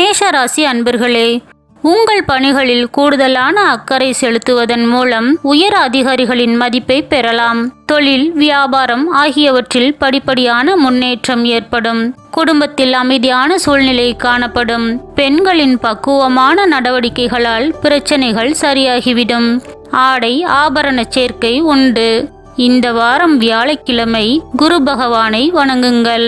மேஷராசி அன்பர்களே உங்கள் பணிகளில் கூடுதலான அக்கறை செலுத்துவதன் மூலம் உயர் அதிகாரிகளின் மதிப்பை பெறலாம் தொழில் வியாபாரம் ஆகியவற்றில் படிப்படியான முன்னேற்றம் ஏற்படும் குடும்பத்தில் அமைதியான சூழ்நிலை காணப்படும் பெண்களின் பக்குவமான நடவடிக்கைகளால் பிரச்சனைகள் சரியாகிவிடும் ஆடை ஆபரண சேர்க்கை உண்டு இந்த வாரம் வியாழக்கிழமை குரு பகவானை வணங்குங்கள்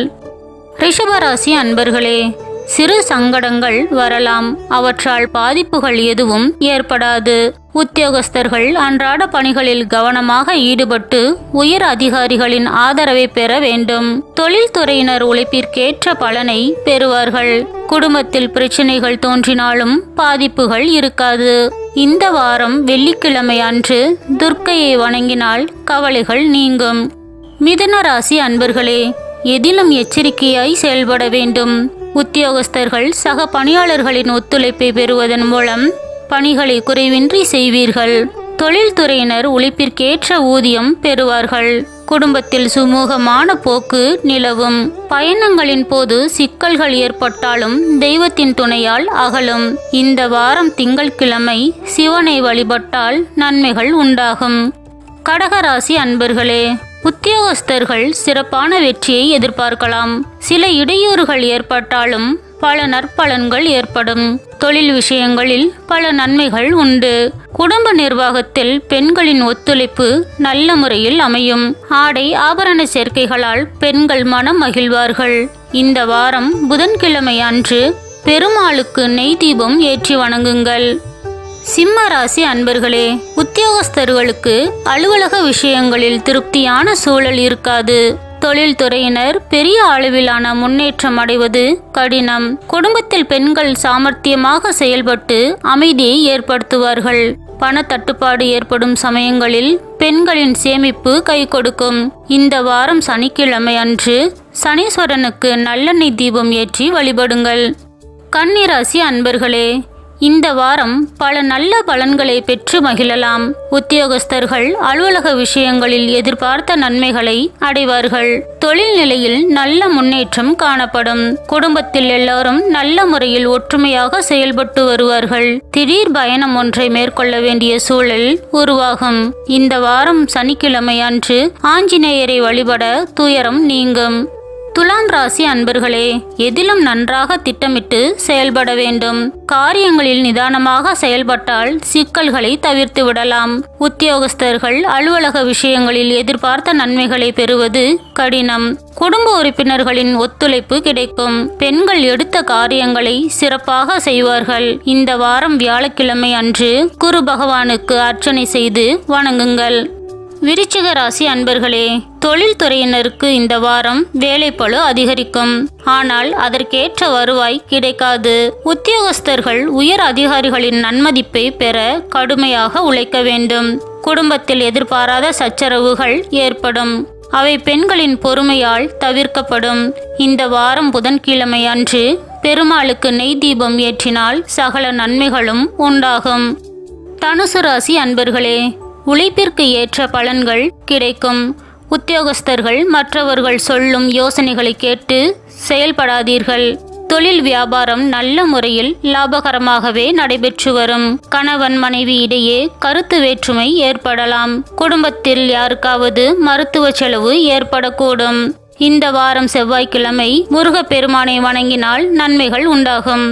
ரிஷபராசி அன்பர்களே சிறு சங்கடங்கள் வரலாம் அவற்றால் பாதிப்புகள் எதுவும் ஏற்படாது உத்தியோகஸ்தர்கள் அன்றாட பணிகளில் கவனமாக ஈடுபட்டு உயர் அதிகாரிகளின் ஆதரவை பெற வேண்டும் தொழில்துறையினர் உழைப்பிற்கேற்ற பலனை பெறுவார்கள் குடும்பத்தில் பிரச்சனைகள் தோன்றினாலும் பாதிப்புகள் இருக்காது இந்த வாரம் வெள்ளிக்கிழமை அன்று துர்க்கையை வணங்கினால் கவலைகள் நீங்கும் மிதுன ராசி அன்பர்களே எதிலும் எச்சரிக்கையாய் செயல்பட வேண்டும் உத்தியோகஸ்தர்கள் சக பணியாளர்களின் ஒத்துழைப்பை பெறுவதன் மூலம் பணிகளை குறைவின்றி செய்வீர்கள் தொழில்துறையினர் உழைப்பிற்கேற்ற ஊதியம் பெறுவார்கள் குடும்பத்தில் சுமூகமான போக்கு நிலவும் பயணங்களின் போது சிக்கல்கள் ஏற்பட்டாலும் தெய்வத்தின் துணையால் அகலும் இந்த வாரம் திங்கட்கிழமை சிவனை வழிபட்டால் நன்மைகள் உண்டாகும் கடகராசி அன்பர்களே உத்தியோகஸ்தர்கள் சிறப்பான வெற்றியை எதிர்பார்க்கலாம் சில இடையூறுகள் ஏற்பட்டாலும் பல நற்பலன்கள் ஏற்படும் தொழில் விஷயங்களில் பல நன்மைகள் உண்டு குடும்ப நிர்வாகத்தில் பெண்களின் ஒத்துழைப்பு நல்ல முறையில் அமையும் ஆடை ஆபரண சேர்க்கைகளால் பெண்கள் மனம் மகிழ்வார்கள் இந்த வாரம் புதன்கிழமை அன்று பெருமாளுக்கு நெய் தீபம் ஏற்றி வணங்குங்கள் சிம்ம ராசி அன்பர்களே உத்தியோகஸ்தர்களுக்கு அலுவலக விஷயங்களில் திருப்தியான சூழல் இருக்காது தொழில்துறையினர் பெரிய அளவிலான முன்னேற்றம் அடைவது கடினம் குடும்பத்தில் பெண்கள் சாமர்த்தியமாக செயல்பட்டு அமைதியை ஏற்படுத்துவார்கள் பண தட்டுப்பாடு ஏற்படும் சமயங்களில் பெண்களின் சேமிப்பு கை கொடுக்கும் இந்த வாரம் சனிக்கிழமை அன்று சனீஸ்வரனுக்கு நல்லெண்ணெய் தீபம் ஏற்றி வழிபடுங்கள் கன்னிராசி அன்பர்களே இந்த வாரம் பல நல்ல பலன்களை பெற்று மகிழலாம் உத்தியோகஸ்தர்கள் அலுவலக விஷயங்களில் எதிர்பார்த்த நன்மைகளை அடைவார்கள் தொழில் நிலையில் நல்ல முன்னேற்றம் காணப்படும் குடும்பத்தில் எல்லாரும் நல்ல முறையில் ஒற்றுமையாக செயல்பட்டு வருவார்கள் திடீர் பயணம் ஒன்றை மேற்கொள்ள வேண்டிய சூழல் உருவாகும் இந்த வாரம் சனிக்கிழமை அன்று ஆஞ்சநேயரை வழிபட துயரம் நீங்கும் துலாம் ராசி அன்பர்களே எதிலும் நன்றாக திட்டமிட்டு செயல்பட வேண்டும் காரியங்களில் நிதானமாக செயல்பட்டால் சிக்கல்களை தவிர்த்து விடலாம் உத்தியோகஸ்தர்கள் அலுவலக விஷயங்களில் எதிர்பார்த்த நன்மைகளை பெறுவது கடினம் குடும்ப உறுப்பினர்களின் ஒத்துழைப்பு கிடைக்கும் பெண்கள் எடுத்த காரியங்களை சிறப்பாக செய்வார்கள் இந்த வாரம் வியாழக்கிழமை அன்று குரு பகவானுக்கு அர்ச்சனை செய்து வணங்குங்கள் விருச்சிக ராசி அன்பர்களே தொழில்துறையினருக்கு இந்த வாரம் வேலைப்பளு அதிகரிக்கும் ஆனால் அதற்கேற்ற வருவாய் கிடைக்காது உத்தியோகஸ்தர்கள் உயர் அதிகாரிகளின் நன்மதிப்பை பெற கடுமையாக உழைக்க வேண்டும் குடும்பத்தில் எதிர்பாராத சச்சரவுகள் ஏற்படும் அவை பெண்களின் பொறுமையால் தவிர்க்கப்படும் இந்த வாரம் புதன்கிழமை அன்று பெருமாளுக்கு நெய் தீபம் ஏற்றினால் சகல நன்மைகளும் உண்டாகும் தனுசு ராசி அன்பர்களே உழைப்பிற்கு ஏற்ற பலன்கள் கிடைக்கும் உத்தியோகஸ்தர்கள் மற்றவர்கள் சொல்லும் யோசனைகளை கேட்டு செயல்படாதீர்கள் தொழில் வியாபாரம் நல்ல முறையில் லாபகரமாகவே நடைபெற்று வரும் கணவன் மனைவி இடையே கருத்து வேற்றுமை ஏற்படலாம் குடும்பத்தில் யாருக்காவது மருத்துவ செலவு ஏற்படக்கூடும் இந்த வாரம் செவ்வாய்க்கிழமை முருகப்பெருமானை வணங்கினால் நன்மைகள் உண்டாகும்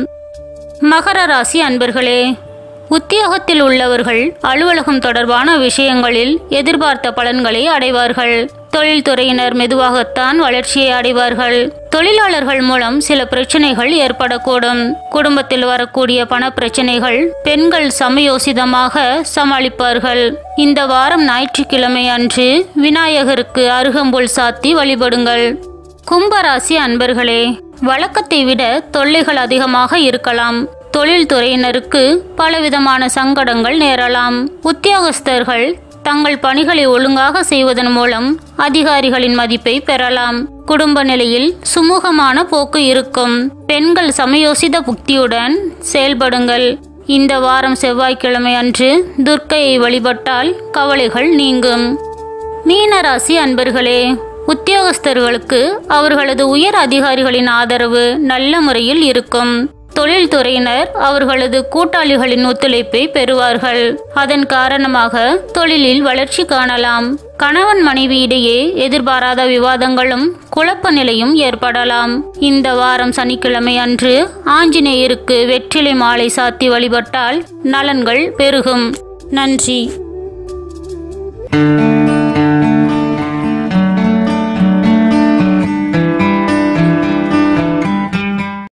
மகர ராசி அன்பர்களே உத்தியோகத்தில் உள்ளவர்கள் அலுவலகம் தொடர்பான விஷயங்களில் எதிர்பார்த்த பலன்களை அடைவார்கள் தொழில்துறையினர் மெதுவாகத்தான் வளர்ச்சியை அடைவார்கள் தொழிலாளர்கள் மூலம் சில பிரச்சனைகள் ஏற்படக்கூடும் குடும்பத்தில் வரக்கூடிய பண பிரச்சனைகள் பெண்கள் சமயோசிதமாக சமாளிப்பார்கள் இந்த வாரம் ஞாயிற்றுக்கிழமை அன்று விநாயகருக்கு அருகம்புல் சாத்தி வழிபடுங்கள் கும்பராசி அன்பர்களே வழக்கத்தை விட தொல்லைகள் அதிகமாக இருக்கலாம் தொழில்துறையினருக்கு பலவிதமான சங்கடங்கள் நேரலாம் உத்தியோகஸ்தர்கள் தங்கள் பணிகளை ஒழுங்காக செய்வதன் மூலம் அதிகாரிகளின் மதிப்பை பெறலாம் குடும்ப நிலையில் சுமூகமான போக்கு இருக்கும் பெண்கள் சமயோசித புக்தியுடன் செயல்படுங்கள் இந்த வாரம் செவ்வாய்க்கிழமை அன்று துர்க்கையை வழிபட்டால் கவலைகள் நீங்கும் மீனராசி அன்பர்களே உத்தியோகஸ்தர்களுக்கு அவர்களது உயர் அதிகாரிகளின் ஆதரவு நல்ல முறையில் இருக்கும் தொழில்துறையினர் அவர்களது கூட்டாளிகளின் ஒத்துழைப்பை பெறுவார்கள் அதன் காரணமாக தொழிலில் வளர்ச்சி காணலாம் கணவன் மனைவி இடையே எதிர்பாராத விவாதங்களும் குழப்ப நிலையும் ஏற்படலாம் இந்த வாரம் சனிக்கிழமை அன்று ஆஞ்சநேயருக்கு வெற்றிலை மாலை சாத்தி வழிபட்டால் நலன்கள் பெருகும் நன்றி